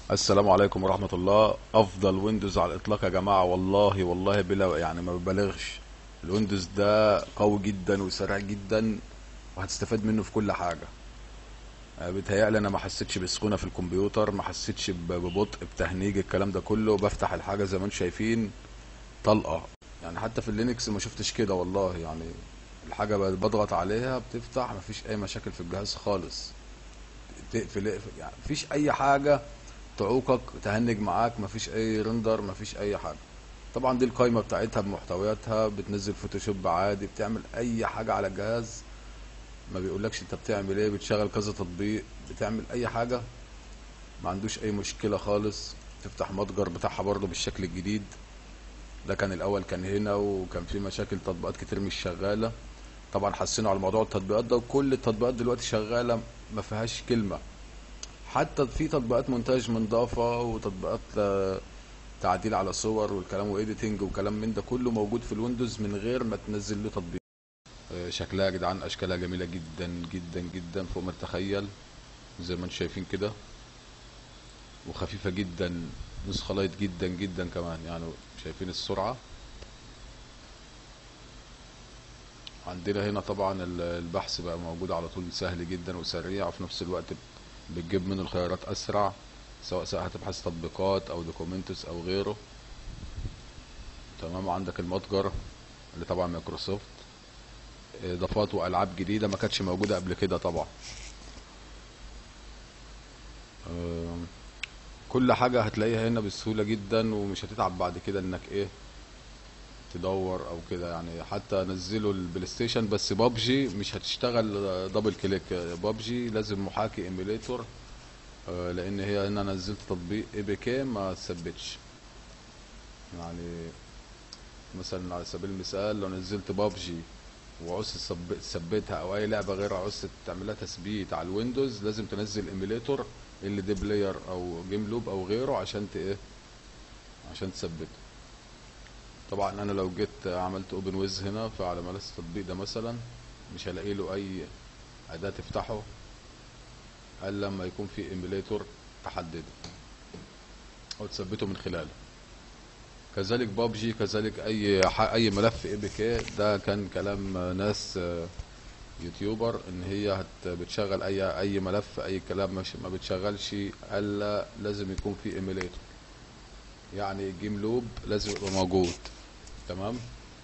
السلام عليكم ورحمة الله أفضل ويندوز على الإطلاق يا جماعة والله والله بلا يعني ما ببالغش الويندوز ده قوي جدا وسريع جدا وهتستفاد منه في كل حاجة آه، بيتهيألي أنا ما حسيتش بسخونة في الكمبيوتر ما حسيتش ب- ببطء بتهنيج الكلام ده كله بفتح الحاجة زي ما انتم شايفين طلقة يعني حتى في اللينكس ما شفتش كده والله يعني الحاجة ب- بضغط عليها بتفتح مفيش أي مشاكل في الجهاز خالص تقفل اقفل يعني مفيش أي حاجة تعوقك تهنج معاك مفيش اي رندر مفيش اي حاجه طبعا دي القايمه بتاعتها بمحتوياتها بتنزل فوتوشوب عادي بتعمل اي حاجه على الجهاز ما بيقولكش انت بتعمل ايه بتشغل كذا تطبيق بتعمل اي حاجه ما عندوش اي مشكله خالص تفتح متجر بتاعها برضه بالشكل الجديد ده كان الاول كان هنا وكان في مشاكل تطبيقات كتير مش شغاله طبعا حسنوا على موضوع التطبيقات ده وكل التطبيقات دلوقتي شغاله ما فيهاش كلمه حتى في تطبيقات مونتاج من ضافة وتطبيقات آه، تعديل على صور والكلام وايديتنج وكلام من ده كله موجود في الويندوز من غير ما تنزل له تطبيق آه، شكلها يا جدعان اشكالها جميلة جدا جدا جدا فوق ما تتخيل زي ما انتم شايفين كده وخفيفة جدا نسخة لايت جدا جدا كمان يعني شايفين السرعة عندنا هنا طبعا ال- البحث بقى موجود على طول سهل جدا وسريع وفي نفس الوقت بتجيب منه الخيارات اسرع سواء سواء هتبحث تطبيقات او دوكيومنتس او غيره تمام عندك المتجر اللي طبعا مايكروسوفت اضافات والعاب جديده ما كانتش موجوده قبل كده طبعا آم، كل حاجه هتلاقيها هنا بسهوله جدا ومش هتتعب بعد كده انك ايه تدور او كده يعني حتى نزلوا البلاي ستيشن بس بابجي مش هتشتغل دبل كليك بابجي لازم محاكي ايميليتور آه، لان هي انا نزلت تطبيق اي بي كي ما تثبتش يعني مثلا على سبيل المثال لو نزلت بابجي وعوزت تثب- تثبتها او اي لعبه غير عوزت تعملها تثبيت على الويندوز لازم تنزل ايميليتور ال دي بلاير او جيم لوب او غيره عشان ت ايه عشان تثبته طبعا انا لو جيت عملت اوبن ويز هنا فعلى ملف التطبيق ده مثلا مش هلاقي له اي اداة تفتحه الا لما يكون في ايميليتور تحدده او تثبته من خلاله كذلك بابجي كذلك اي ح- اي ملف اي بي كي ده كان كلام ناس آه، يوتيوبر ان هي هت بتشغل اي اي ملف اي كلام مش ما بتشغلش الا لازم يكون في ايميليتور يعني جيم لوب لازم يبقى موجود تمام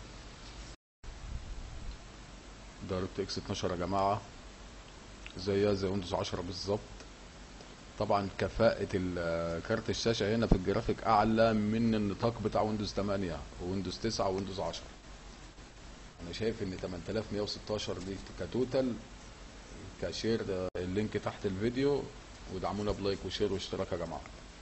دايركت اكس 12 يا جماعه زيها زي ويندوز 10 بالظبط طبعا كفاءة ال- كارت الشاشة هنا في الجرافيك أعلى من النطاق بتاع ويندوز 8 ويندوز 9 ويندوز 10 أنا شايف إن 8116 دي كتوتال كشير ده اللينك تحت الفيديو ودعمونا بلايك وشير واشتراك يا جماعة